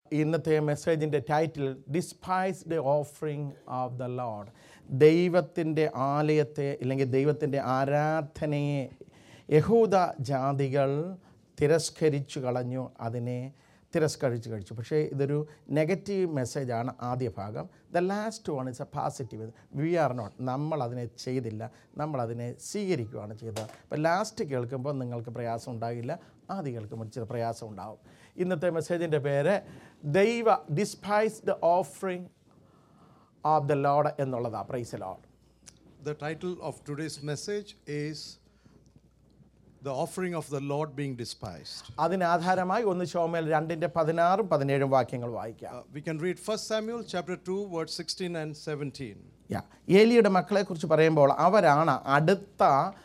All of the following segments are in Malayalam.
ഇന്നത്തെ മെസ്സേജിൻ്റെ title despised offering of the Lord ദൈവത്തിൻ്റെ ആലയത്തെ അല്ലെങ്കിൽ ദൈവത്തിൻ്റെ ആരാധനയെ യഹൂദ ജാതികൾ തിരസ്കരിച്ചു കളഞ്ഞു അതിനെ തിരസ്കരിച്ച് കഴിച്ചു പക്ഷേ ഇതൊരു നെഗറ്റീവ് മെസ്സേജാണ് ആദ്യ ഭാഗം the last one is a positive we are not നമ്മൾ അതിനെ ചെയ്തില്ല നമ്മൾ അതിനെ സ്വീകരിക്കുകയാണ് ചെയ്തത് അപ്പോൾ ലാസ്റ്റ് കേൾക്കുമ്പോൾ നിങ്ങൾക്ക് പ്രയാസം ഉണ്ടാകില്ല ആദ്യം കേൾക്കുമ്പോൾ ചില പ്രയാസം ഉണ്ടാവും ഇന്നത്തെ മെസ്സേജിൻ്റെ പേര് ദൈവ despised offering of the Lord എന്നുള്ളതാണ് praise Lord The title of today's message is The Offering of the Lord Being Despised. അതിനാധാരമായി ഒന്ന് ഷോമേൽ രണ്ടിൻ്റെ പതിനാറും പതിനേഴും വാക്യങ്ങൾ വായിക്കാം Uh, we can read 1 Samuel chapter 2, verse 16 and 17. യാ ഏലിയുടെ മക്കളെക്കുറിച്ച് പറയുമ്പോൾ അവരാണ് അടുത്ത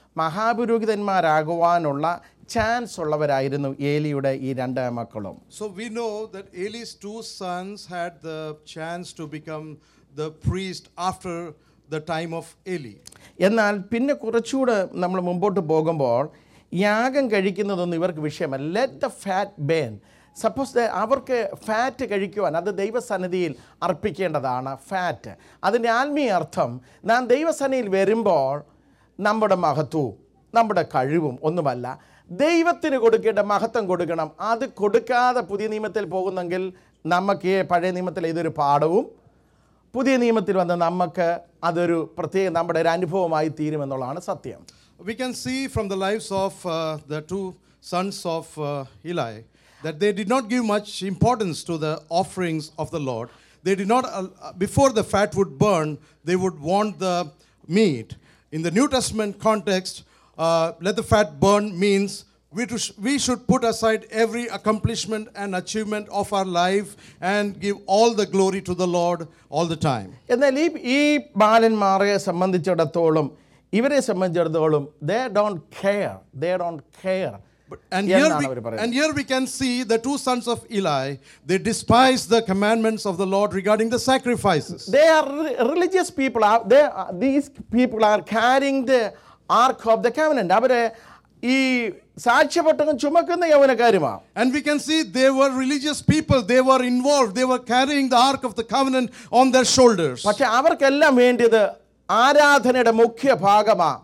മഹാപുരോഹിതന്മാരാകുവാനുള്ള ചാൻസ് ഉള്ളവരായിരുന്നു ഏലിയുടെ ഈ രണ്ട് മക്കളും So we know that Eli's two sons had the chance to become the priest after the time of Eli. എന്നാൽ പിന്നെ കുറച്ചുകൂടെ നമ്മൾ മുമ്പോട്ട് പോകുമ്പോൾ യാഗം കഴിക്കുന്നതൊന്നും ഇവർക്ക് വിഷയമല്ല let the fat burn suppose അവർക്ക് ഫാറ്റ് കഴിക്കുവാൻ അത് ദൈവസന്നിധിയിൽ അർപ്പിക്കേണ്ടതാണ് ഫാറ്റ് അതിൻ്റെ ആത്മീയ അർത്ഥം നാം ദൈവസന്നിധിയിൽ വരുമ്പോൾ നമ്മുടെ മഹത്വവും നമ്മുടെ കഴിവും ഒന്നുമല്ല ദൈവത്തിന് കൊടുക്കേണ്ട മഹത്വം കൊടുക്കണം അത് കൊടുക്കാതെ പുതിയ നിയമത്തിൽ പോകുന്നെങ്കിൽ നമുക്ക് പഴയ നിയമത്തിൽ ഇതൊരു പാഠവും പുതിയ നിയമത്തിൽ വന്ന നമുക്ക് അതൊരു പ്രത്യേക നമ്മുടെ ഒരു അനുഭവമായി തീരുമെന്നുള്ളതാണ് സത്യം We can see from the lives of uh, the two sons of uh, Eli that they did not give much importance to the offerings of the Lord. They did not, uh, before the fat would burn, they would want the meat. In the New Testament context, uh, let the fat burn means we, to, we should put aside every accomplishment and achievement of our life and give all the glory to the Lord all the time. എന്നാൽ ഈ ഈ ബാലന്മാരെ സംബന്ധിച്ചിടത്തോളം ഇവരെ സംബന്ധിച്ചിടത്തോളം they don't care they don't care But, and, here എന്നാണ് we, അവർ പറയുന്നത് and here we can see the two sons of Eli, they despise the commandments of the Lord regarding the sacrifices. they are re- religious people are they are, these people are carrying the ark of the covenant അവരെ ഈ സാക്ഷ്യപട്ടകം ചുമക്കുന്ന യൗവനക്കാരുമാണ് And we can see they were religious people, they were involved, they were carrying the ark of the covenant on their shoulders. പക്ഷെ അവർക്കെല്ലാം വേണ്ടിയത് ആരാധനയുടെ മുഖ്യ ഭാഗമാണ്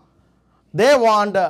they want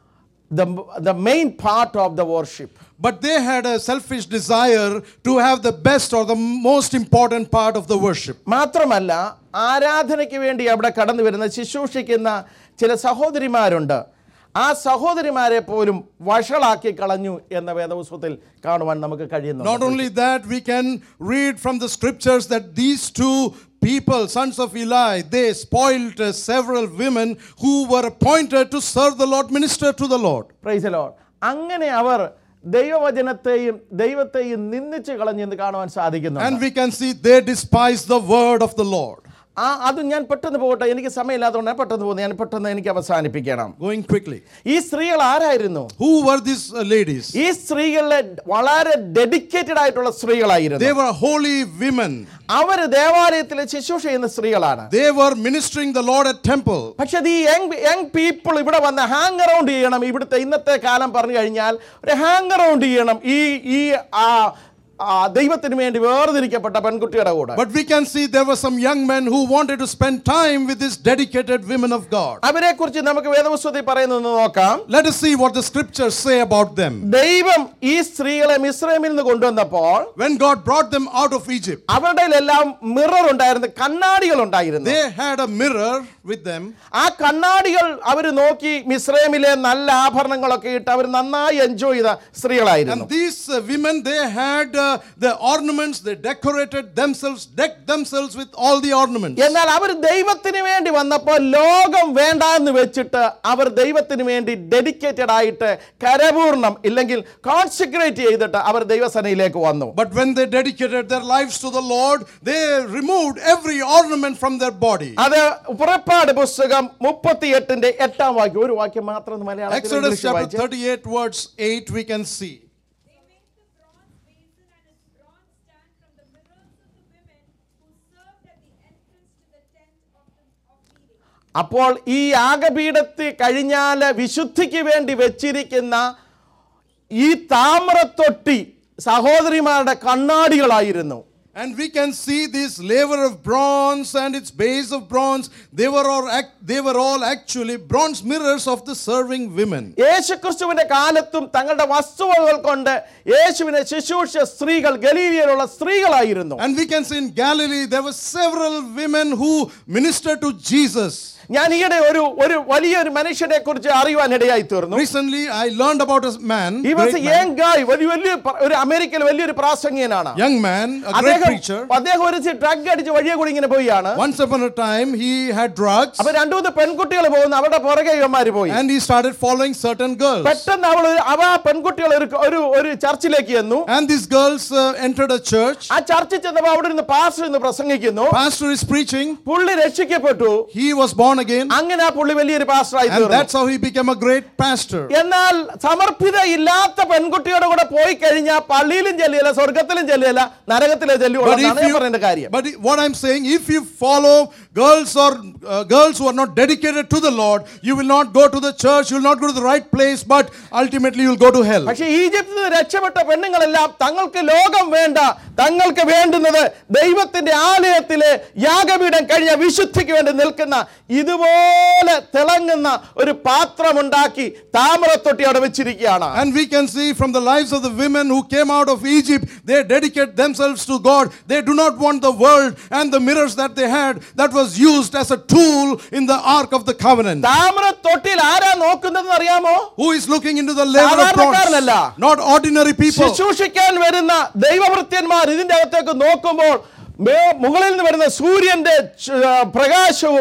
the the main part of the worship But they had a selfish desire to have the best or the most important part of the worship. മാത്രമല്ല ആരാധനയ്ക്ക് വേണ്ടി അവിടെ കടന്നു വരുന്ന ശുശ്രൂഷിക്കുന്ന ചില സഹോദരിമാരുണ്ട് ആ സഹോദരിമാരെ പോലും വഷളാക്കി കളഞ്ഞു എന്ന വേദപുസ്തകത്തിൽ കാണുവാൻ നമുക്ക് കഴിയുന്നു Not only that, we can read from the scriptures that these two people, sons of Eli, they spoiled uh, several women who were appointed to serve the Lord, minister to the Lord. Praise Lord അങ്ങനെ അവർ ദൈവവചനത്തെയും ദൈവത്തെയും നിന്ദിച്ച് കളഞ്ഞെന്ന് കാണുവാൻ സാധിക്കുന്നു And we can see they despise the word of the Lord. ആ അത് ഞാൻ പെട്ടെന്ന് പോകട്ടെ എനിക്ക് സമയമില്ലാത്തതുകൊണ്ട് ഞാൻ പെട്ടെന്ന് പോകുന്നു ഞാൻ പെട്ടെന്ന് എനിക്ക് അവസാനിപ്പിക്കണം Going quickly. ഈ സ്ത്രീകൾ ആരായിരുന്നു Who were these uh, ladies? ഈ സ്ത്രീകളിലെ വളരെ ഡെഡിക്കേറ്റഡ് ആയിട്ടുള്ള സ്ത്രീകളായിരുന്നു They were holy women. അവര് ദേവാലയത്തിൽ ശുശ്രൂഷ ചെയ്യുന്ന സ്ത്രീകളാണ് They were ministering the Lord at temple. പക്ഷെ ഈ യങ് യങ് പീപ്പിൾ ഇവിടെ വന്ന് ഹാങ് അറൗണ്ട് ചെയ്യണം ഇവിടുത്തെ ഇന്നത്തെ കാലം പറഞ്ഞു കഴിഞ്ഞാൽ ഒരു ഹാങ് അറൗണ്ട് ചെയ്യണം ഈ ഈ ആ ആ ദൈവത്തിന് വേണ്ടി വേർതിരിക്കപ്പെട്ട പെൺകുട്ടിയുടെ കൂടെ But we can see there were some young men who wanted to spend time with these dedicated women of God. അവരെ കുറിച്ച് നമുക്ക് വേദപുസ്തകത്തിൽ പറയുന്നത് നോക്കാം Let us see what the scriptures say about them. ദൈവം ഈ സ്ത്രീകളെ മിശ്രമിൽ നിന്ന് കൊണ്ടുവന്നപ്പോൾ When God brought them out of Egypt, അവരുടെ എല്ലാം മിറർ ഉണ്ടായിരുന്നു കണ്ണാടികൾ ഉണ്ടായിരുന്നു they had a mirror with them. ആ കണ്ണാടികൾ അവർ നോക്കി മിശ്രമിലെ നല്ല ആഭരണങ്ങളൊക്കെ ഇട്ട് അവർ നന്നായി എൻജോയ് ചെയ്ത സ്ത്രീകളായിരുന്നു And these uh, women, they had uh, the ornaments, they decorated themselves, decked themselves with all the ornaments. എന്നാൽ അവർ ദൈവത്തിന് വേണ്ടി വന്നപ്പോൾ ലോകം വേണ്ട എന്ന് വെച്ചിട്ട് അവർ ദൈവത്തിന് വേണ്ടി ഡെഡിക്കേറ്റഡ് ആയിട്ട് കരപൂർണം ഇല്ലെങ്കിൽ കോൺസെൻട്രേറ്റ് ചെയ്തിട്ട് അവർ ദൈവസനയിലേക്ക് വന്നു But when they dedicated their lives to the Lord, they removed every ornament from their body. അത് പുറപ്പാട് പുസ്തകം മുപ്പത്തിയെട്ടിന്റെ എട്ടാം വാക്യം ഒരു വാക്യം മാത്രം ഒന്ന് മലയാളത്തിൽ Exodus ഇംഗ്ലീഷിൽ chapter വായിച്ചേ. 38, verse 8, we can see. They made the bronze basin and its bronze stand from the mirrors of the women who served at the entrance to the tent of, the, of meeting. അപ്പോൾ ഈ യാഗപീഠത്തിൽ കഴിഞ്ഞാൽ വിശുദ്ധിക്ക് വേണ്ടി വെച്ചിരിക്കുന്ന ഈ താമ്രത്തൊട്ടി സഹോദരിമാരുടെ കണ്ണാടികളായിരുന്നു And we can see this laver of bronze and its base of bronze. They were all, act, they were all actually bronze mirrors of the serving women. യേശുക്രിസ്തുവിന്റെ കാലത്തും തങ്ങളുടെ വസ്തുവകൾ കൊണ്ട് യേശുവിനെ ശുശ്രൂഷ സ്ത്രീകൾ ഗലീലിയയിലുള്ള സ്ത്രീകളായിരുന്നു And we can see in Galilee there were several women who ministered to Jesus. ഞാൻ ഈയിടെ ഒരു ഒരു വലിയൊരു മനുഷ്യനെ കുറിച്ച് അറിയുവാൻ ഇടയായി തീർന്നു Recently, I learned about a man, he was great man, young guy വലിയ വലിയ പ്ര- ഒരു അമേരിക്കയിൽ വലിയൊരു പ്രാസംഗികനാണ് young man, a great അദ്ദേഹം preacher. അദ്ദേഹം ഒരു ഡ്രഗ് അടിച്ച് വഴിയെ കൂടി ഇങ്ങനെ പോയാണ് Once upon a time, he had drugs അപ്പൊ രണ്ടു മൂന്ന് പെൺകുട്ടികൾ പോകുന്നു അവരുടെ പുറകെ ഇവന്മാര് പോയി and he started following certain girls. പെട്ടെന്ന് അവൾ ഒരു- അവ ആ പെൺകുട്ടികൾ ഒരു ഒരു ഒരു ചർച്ചിലേക്ക് ചെന്നു And these girls uh, entered a church. ആ ചർച്ചിൽ ചെന്നപ്പോ അവിടെ നിന്ന് പാസ്റ്റർ ഇന്ന് പ്രസംഗിക്കുന്നു Pastor is preaching. പുള്ളി രക്ഷിക്കപ്പെട്ടു He was born again. അങ്ങനെ ആ പുള്ളി വലിയൊരു പാസ്റ്ററായി And തീർന്നു that's how he became a great pastor. എന്നാൽ സമർപ്പിത ഇല്ലാത്ത പെൺകുട്ടിയുടെ കൂടെ പോയി കഴിഞ്ഞാൽ പള്ളിയിലും ചെല്ലിയല്ല സ്വർഗത്തിലും ചെല്ലിയല്ല നരകത്തിലെ ചെല്ലുള്ളൂ But if എന്നാണ് ഞാൻ you, പറയേണ്ട കാര്യം but what I'm saying, if you follow girls or uh, girls who are not dedicated to the Lord, you will not go to the church, you will not go to the right place, but ultimately you will go to hell. പക്ഷെ ഈജിപ്തിൽ നിന്ന് രക്ഷപ്പെട്ട പെണ്ണുങ്ങളെല്ലാം തങ്ങൾക്ക് ലോകം വേണ്ട തങ്ങൾക്ക് വേണ്ടുന്നത് ദൈവത്തിന്റെ ആലയത്തിലെ യാഗപീഠം കഴിഞ്ഞ വിശുദ്ധിക്ക് വേണ്ടി നിൽക്കുന്ന ഇതുപോലെ തിളങ്ങുന്ന ഒരു പാത്രമുണ്ടാക്കി താമരത്തൊട്ടി അവിടെ വെച്ചിരിക്കുകയാണ് And we can see from the lives of the women who came out of Egypt, they dedicate themselves to God. They do not want the world and the mirrors that they had that was used as a tool in the Ark of the Covenant. താമരത്തൊട്ടിയിൽ ആരാ നോക്കുന്നതെന്ന് അറിയാമോ Who is looking into the laver of സാധാരണക്കാരനല്ല. bronze? Not ordinary people. ശുശ്രൂഷിക്കാൻ വരുന്ന ദൈവവൃത്യന്മാർ ഇതിന്റെ അകത്തേക്ക് നോക്കുമ്പോൾ മേ- മുകളിൽ നിന്ന് വരുന്ന സൂര്യന്റെ ചു- ആ, പ്രകാശവും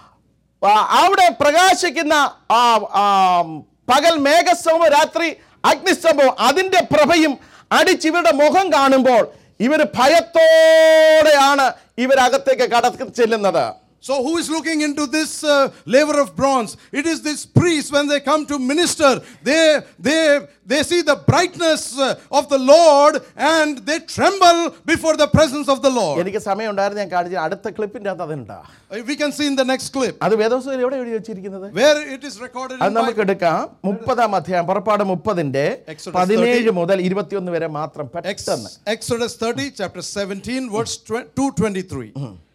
ആ, അവിടെ പ്രകാശിക്കുന്ന ആ, ആ, പകൽ മേഘസ്തംഭവും രാത്രി അഗ്നിസ്തംഭവും അതിന്റെ പ്രഭയും അടിച്ച് ഇവരുടെ മുഖം കാണുമ്പോൾ ഇവർ ഭയത്തോടെയാണ് ഇവരകത്തേക്ക് കടത്തി ചെല്ലുന്നത് So, who is looking into this uh, laver of bronze? It is this priest when they come to minister. They, they, they see the brightness uh, of the Lord and they tremble before the presence of the Lord. എനിക്ക് സമയം ഉണ്ടായിരുന്നു ഞാൻ കാണിച്ചു അടുത്ത ക്ലിപ്പിന്റെ അകത്ത് അതുണ്ടാ Uh, We can see in the next clip അത് വേദോസ്വത്തിൽ എവിടെ എഴുതി വെച്ചിരിക്കുന്നത് where it is recorded അത് in നമുക്ക് Bible. എടുക്കാം മുപ്പതാം അധ്യായം പുറപ്പാട് മുപ്പതിന്റെ Exodus പതിനേഴ് മുതൽ ഇരുപത്തിയൊന്ന് വരെ മാത്രം Ex- പെട്ടെന്ന് Exodus 30, chapter 17, verse 223. Then the Lord said to Moses,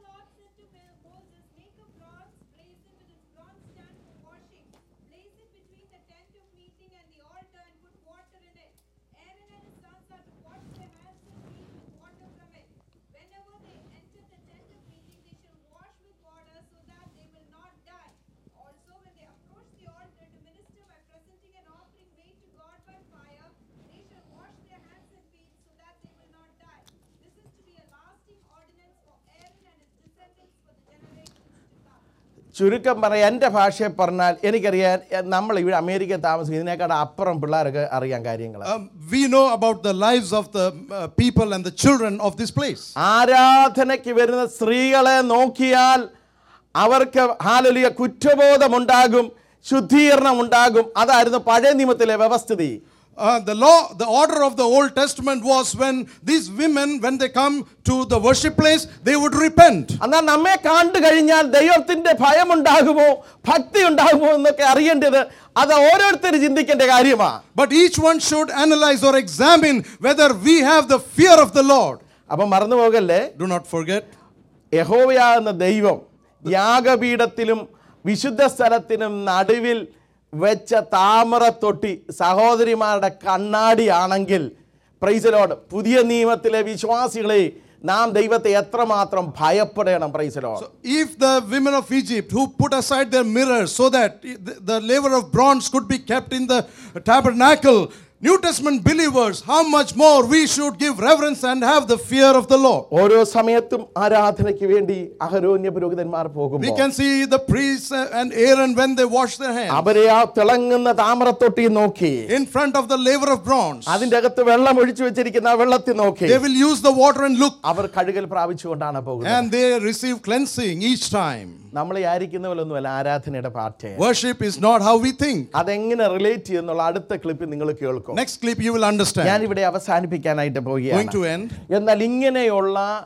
Make a bronze, place it with its bronze stand for washing. Place it between the tent of meeting and the altar and put water in it. Aaron and his sons are to wash their hands and feet with water from it. Whenever they enter the tent of meeting, they shall wash with water so that they will not die. Also, when they approach the altar to minister by presenting an offering made to God by fire, they shall wash their hands and feet so that they will not die. This is to be a lasting ordinance for Aaron and his descendants for the generations to come. ചുരുക്കം പറയാം എൻ്റെ ഭാഷയിൽ പറഞ്ഞാൽ എനിക്കറിയാൻ എ, നമ്മൾ ഇവിടെ അമേരിക്കയിൽ താമസിക്കും ഇതിനേക്കാൾ അപ്പുറം പിള്ളേർക്ക് അറിയാം കാര്യങ്ങൾ Um, we know about the lives of the uh, people and the children of this place. ആരാധനയ്ക്ക് വരുന്ന സ്ത്രീകളെ നോക്കിയാൽ അവർക്ക് ഹാലലിയ കുറ്റബോധമുണ്ടാകും ശുദ്ധീകരണം ഉണ്ടാകും അതായിരുന്നു പഴയ നിയമത്തിലെ വ്യവസ്ഥിതി Uh, the law, the order of the Old Testament was when these women, when they come to the worship place, they would repent. എന്നാൽ നമ്മെ കണ്ടു കഴിഞ്ഞാൽ ദൈവത്തിന്റെ ഭയമുണ്ടാകുമോ ഭക്തി ഉണ്ടാകുമോ എന്നൊക്കെ അറിയേണ്ടത് അത് ഓരോരുത്തർ ചിന്തിക്കേണ്ട കാര്യമാണ് But each one should analyze or examine whether we have the fear of the Lord. അപ്പം മറന്നു പോകല്ലേ Do not forget, യഹോവയാകുന്ന ദൈവം യാഗപീഠത്തിലും വിശുദ്ധ സ്ഥലത്തിനും നടുവിൽ വെച്ച താമരത്തൊട്ടി സഹോദരിമാരുടെ കണ്ണാടിയാണെങ്കിൽ പ്രൈസലോട് പുതിയ നിയമത്തിലെ വിശ്വാസികളെ നാം ദൈവത്തെ എത്രമാത്രം ഭയപ്പെടണം പ്രൈസലോട് so if the women of Egypt who put aside their mirrors so that the, the laver of bronze could be kept in the tabernacle, New Testament believers, how much more we should give reverence and have the fear of the Lord. ഓരോ സമയത്തും ആരാധനയ്ക്ക് വേണ്ടി അഹരോന്യ പുരോഹിതന്മാർ We പോകുമ്പോൾ can see the priests and Aaron when they wash their hands അവരെ ആ തിളങ്ങുന്ന താമരത്തൊട്ടി നോക്കി in front of the laver of bronze. അതിന്റെ അകത്ത് വെള്ളം ഒഴിച്ചു വെച്ചിരിക്കുന്ന ആ വെള്ളത്തിൽ നോക്കി They will use the water and look, അവർ കഴുകൽ പ്രാപിച്ചുകൊണ്ടാണ് പോകുന്നത് and they receive cleansing each time. നമ്മൾ വിചാരിക്കുന്ന പോലെ ഒന്നുമല്ല ആരാധനയുടെ party Worship is not how we think. അതെങ്ങനെ റിലേറ്റ് ചെയ്യുന്നുള്ള അടുത്ത ക്ലിപ്പ് നിങ്ങൾ കേൾക്കും Next clip you will understand. ഞാൻ ഇവിടെ അവസാനിപ്പിക്കാനായിട്ട് Going പോവുകയാണ് to end. എന്നാൽ ഇങ്ങനെയുള്ള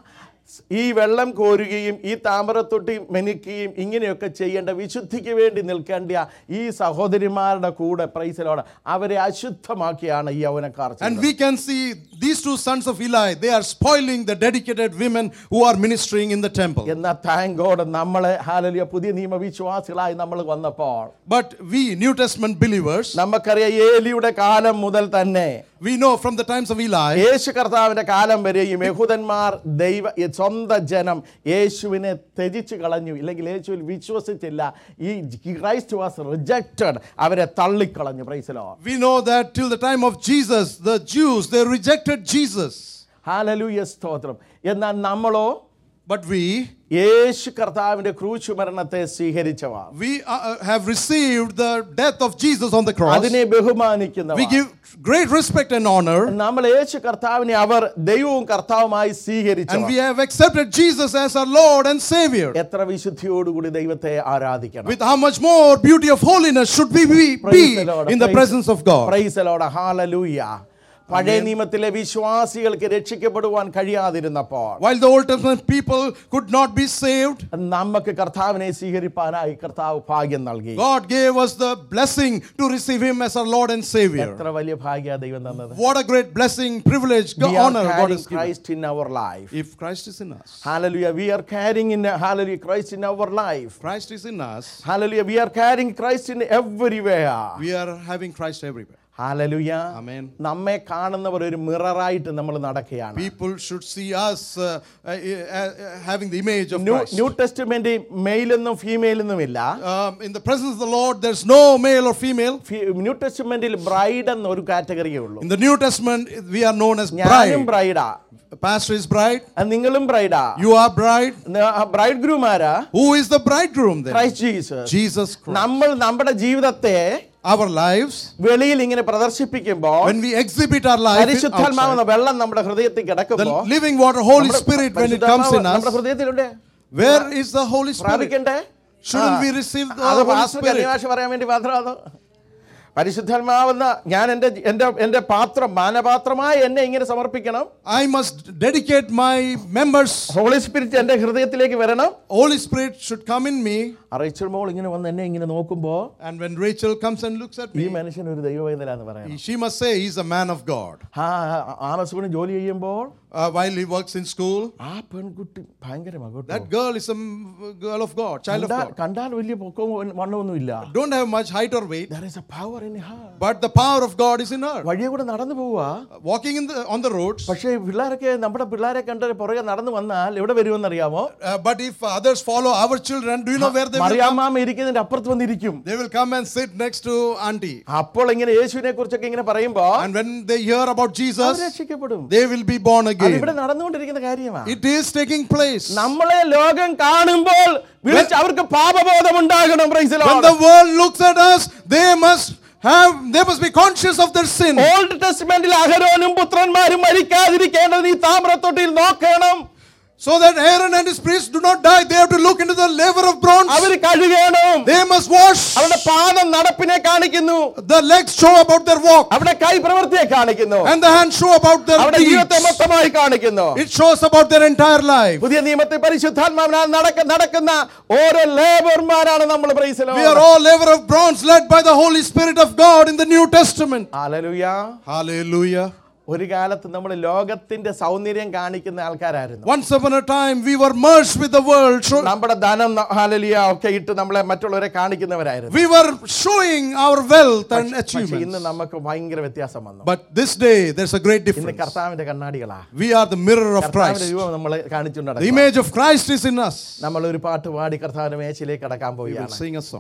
ഈ വെള്ളം കോരുകയും ഈ താമരത്തൊട്ടി മെനിക്കുകയും ഇങ്ങനെയൊക്കെ ചെയ്യേണ്ട വിശുദ്ധിക്ക് വേണ്ടി നിൽക്കേണ്ട ഈ സഹോദരിമാരുടെ കൂടെ പ്രൈസലോടെ അവരെ അശുദ്ധമാക്കിയാണ് ഈ യൗവനക്കാർ And ചെയ്തത്. we can see these two sons of Eli, they are spoiling the dedicated women who are ministering in the temple. എന്നാൽ താങ്ക് ഗോഡ് നമ്മളെ ഹാലലിയ പുതിയ നിയമവിശ്വാസികളായി നമ്മൾ വന്നപ്പോൾ But we, New Testament believers, നമുക്കറിയാം ഏലിയുടെ കാലം മുതൽ തന്നെ we know from the times of Eli, യേശു കർത്താവിന്റെ കാലം വരെയും യഹൂദന്മാർ ദൈവ സ്വന്തം ജനം യേശുവിനെ ത്യജിച്ചു കളഞ്ഞു ഇല്ലെങ്കിൽ യേശുവിൽ വിശ്വസിച്ചില്ല ഈ ക്രൈസ്റ്റ് വാസ് റിജക്റ്റഡ് അവരെ തള്ളിക്കളഞ്ഞു praise the Lord we know that till the time of Jesus, the Jews, they rejected Jesus. Hallelujah സ്തോത്രം എന്നാൽ നമ്മളോ But we, യേശു കർത്താവിന്റെ ക്രൂശു മരണത്തെ സ്വീകരിച്ചവർ we uh, uh, have received the death of Jesus on the cross. അതിനെ We ബഹുമാനിക്കുന്നവർ give great respect and honor. നമ്മൾ യേശു കർത്താവിനെ അവർ ദൈവവും കർത്താവുമായി And സ്വീകരിച്ചു we have accepted Jesus as our Lord and Savior. എത്ര വിശുദ്ധിയോടുകൂടി ദൈവത്തെ ആരാധിക്കണം With how much more beauty of holiness should we be, Praise be the Lord. in the Praise- presence of God? Praise the Lord. Hallelujah. പഴയ നിയമത്തിലെ വിശ്വാസികൾക്ക് രക്ഷിക്കപ്പെടുവാൻ കഴിയാതിരുന്നപ്പോൾ While the Old Testament people could not be saved, നമുക്ക് കർത്താവിനെ സ്വീകരിപ്പാനായി കർത്താവ് ഭാഗ്യം നൽകി God gave us the blessing to receive Him as our Lord and Savior. എത്ര വലിയ ഭാഗ്യ ദൈവം തന്നത് What a great blessing, privilege, We are honor God carrying has given. Christ in our life. If Christ is in us, Hallelujah. We are carrying in Hallelujah Christ in our life. Christ is in us, Hallelujah. We are carrying Christ in everywhere. we are having Christ everywhere. Hallelujah. Amen. നമ്മെ കാണുന്നവർ ഒരു മിററായിട്ട് നമ്മൾ നടക്കുകയാണ് People should see us uh, uh, uh, uh, having the image of new Christ. New testament മെയിലെന്നും ഫീമെയിലെന്നും ഇല്ല Um, in the presence of the Lord, there's no male or female. ഫി- ന്യൂ ടെസ്റ്റ്മെന്റിൽ ബ്രൈഡ് എന്ന ഒരു കാറ്റഗറിയേ ഉള്ളൂ In the New Testament, we are known as ഞാനും bride. ബ്രൈഡാ Pastor is bride. നിങ്ങളും ബ്രൈഡാ You are bride. ബ്രൈഡ് ഗ്രൂമാരാ Who is the bridegroom then? Christ Jesus Jesus Christ. നമ്മൾ നമ്മുടെ ജീവിതത്തെ Our lives, വെളിയിൽ ഇങ്ങനെ പ്രദർശിപ്പിക്കുമ്പോൾ when we exhibit our life in പരിശുദ്ധാത്മാവെന്ന outside, വെള്ളം നമ്മുടെ ഹൃദയത്തിൽ the കിടക്കുമ്പോൾ living water, Holy Spirit, when it comes in നമ്മുടെ us, ഹൃദയത്തിലുണ്ട് where is the Holy Spirit? പ്രാപിക്കണ്ടേ Shouldn't ആ. we receive the അത് Holy പാസ്റ്റർ Spirit? കന്യഭാഷ പറയാൻ വേണ്ടി മാത്രം അത് പരിശുദ്ധാത്മാവെന്ന ഞാൻ എൻ്റെ എൻ്റെ എൻ്റെ പാത്രം മാനപാത്രമായി എന്നെ ഇങ്ങനെ സമർപ്പിക്കണം I must dedicate my members. Holy spirit എൻ്റെ ഹൃദയത്തിലേക്ക് വരണം Holy Spirit should come in me. Rachel മോൾ ഇങ്ങനെ വന്ന് എന്നെ ഇങ്ങനെ നോക്കുമ്പോൾ And when Rachel comes and looks at ഈ me, മനുഷ്യൻ ഒരു ദൈവവേദനാന്ന് പറയാം she must say he's a man of God. ആ ആമസോണിൽ ജോലി ചെയ്യുമ്പോൾ Uh, while he works in school, ആ പെൺകുട്ടി ഭയങ്കരമാണ് കേട്ടോ that girl is a m- girl of God, child of കണ്ടാൽ- God. കണ്ടാൽ വലിയ പൊക്കവും വണ്ണമൊന്നും ഇല്ല Don't have much height or weight, There is a power in her. but the power of God is in her. വഴിയെ കൂടെ നടന്നു പോവുക Walking in the on the roads. പക്ഷേ പിള്ളേരൊക്കെ നമ്മുടെ പിള്ളേരെ കണ്ട് പുറകെ നടന്നു വന്നാൽ എവിടെ വരുമെന്നറിയാമോ Uh, but if others follow our children, do you know where they will come? മറിയാമ്മാമ ഇരിക്കുന്നതിന്റെ അപ്പുറത്ത് വന്നിരിക്കും They will come and sit next to auntie. അപ്പോൾ ഇങ്ങനെ യേശുവിനെ കുറിച്ചൊക്കെ ഇങ്ങനെ പറയുമ്പോ And when they hear about our Jesus, രക്ഷിക്കപ്പെടും they will be born അത് again. ഇവിടെ നടന്നുകൊണ്ടിരിക്കുന്ന കാര്യമാണ് It is taking place. നമ്മളെ ലോകം കാണുമ്പോൾ വിളിച്ച് അവർക്ക് പാപബോധം ഉണ്ടാകണം praise the When Lord. the world looks at us, they must have they must be conscious of their sin. Old ടെസ്റ്റ്മെന്റിൽ അഹരോനും പുത്രന്മാരും മരിക്കാതിരിക്കേണ്ടത് ഈ താമ്രത്തൊട്ടിയിൽ നോക്കണം So that Aaron and his priests do not die, they have to look into the laver of bronze. അവർ കഴുകണം They must wash. അവരുടെ പാദം നടപ്പിനെ കാണിക്കുന്നു The legs show about their walk, അവിടെ കൈ പ്രവൃത്തിയെ കാണിക്കുന്നു and the hands show about their അവിടെ ജീവിതത്തെ deeds. മൊത്തമായി കാണിക്കുന്നു It shows about their entire life. പുതിയ നിയമത്തിൽ പരിശുദ്ധാത്മാവിനാൽ നടക്ക നടക്കുന്ന ഓരോ ലേബർമാരാണ് നമ്മൾ praise the Lord We are all laver of bronze led by the Holy Spirit of God in the New Testament. Hallelujah Hallelujah. ഒരു കാലത്ത് നമ്മൾ ലോകത്തിന്റെ സൗന്ദര്യം കാണിക്കുന്ന ആൾക്കാരായിരുന്നു Once upon a time, we were merged with the world. Show- നമ്മുടെ ധനം ഹാലലിയ ഒക്കെ ഇട്ട് നമ്മളെ മറ്റുള്ളവരെ കാണിക്കുന്നവരായിരുന്നു We were showing our wealth and പക്ഷെ ഇന്ന് achievements. നമുക്ക് ഭയങ്കര വ്യത്യാസം വന്നു But this day, there's a great ഇന്ന് difference. കർത്താവിന്റെ കണ്ണാടികളാ We are the mirror of കർത്താവിന്റെ Christ. രൂപം നമ്മളെ കാണിച്ചുകൊണ്ട് The image of Christ is in us. നമ്മൾ ഒരു പാട്ട് പാടി കർത്താവിന്റെ മേശയിലേക്ക് കടക്കാൻ We will പോവുകയാണ് sing a song.